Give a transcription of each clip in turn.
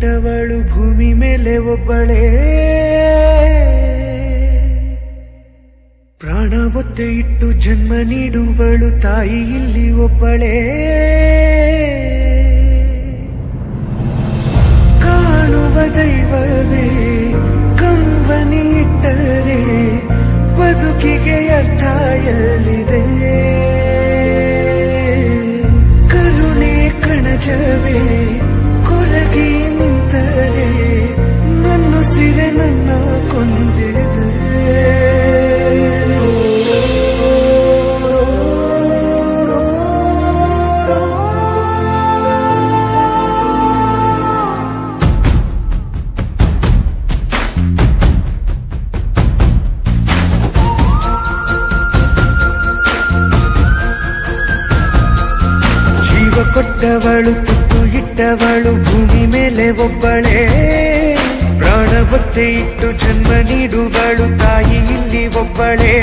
ಕೊಟ್ಟವಳು ಭೂಮಿ ಮೇಲೆ ಒಬ್ಬಳೇ ಪ್ರಾಣ ಒತ್ತೆ ಇಟ್ಟು ಜನ್ಮ ನೀಡುವಳು ತಾಯಿ ಇಲ್ಲಿ ಒಬ್ಬಳೇ ಕಾಣುವ ದೈವವೇ ಕಂಬನಿ ಇಟ್ಟರೆ ಬದುಕಿಗೆ ಅರ್ಥ ಎಲ್ಲಿದೆ ಕರುಣೆ ಕಣಜವೇ ಕೊರಗಿ ನಿಂತರೆ ನನ್ನ ಸಿರೆ ನನ್ನ ಕೊಂದಿದೆ ಜೀವ ಕೊಟ್ಟವಳು ತುತ್ತು ಇಟ್ಟವಳು ಭೂಮಿ ಮೇಲೆ ಒಬ್ಬಳೇ ಪ್ರಾಣ ಒತ್ತೆ ಇಟ್ಟು ಜನ್ಮ ನೀಡುವಳು ತಾಯಿ ಇಲ್ಲಿ ಒಬ್ಬಳೇ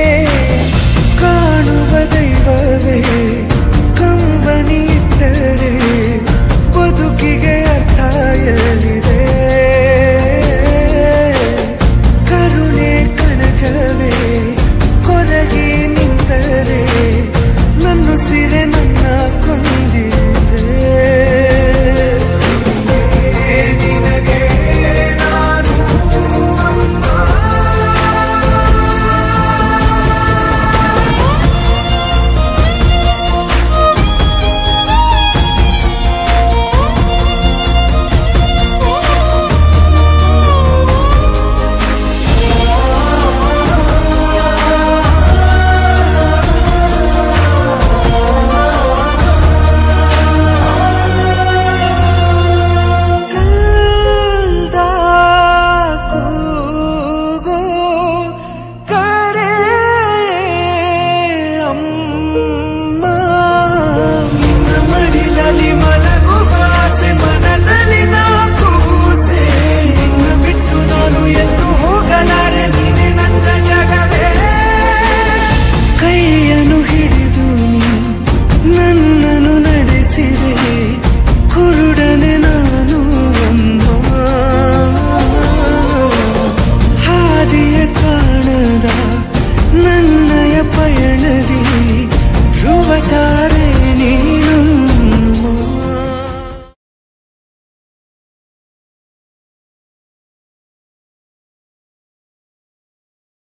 ಕಾಣುವ ದೈವವೇ ಕಂಬನಿ ಇಟ್ಟರೆ ಬದುಕಿಗೆ ಅರ್ಥ ಎಲ್ಲಿದೆ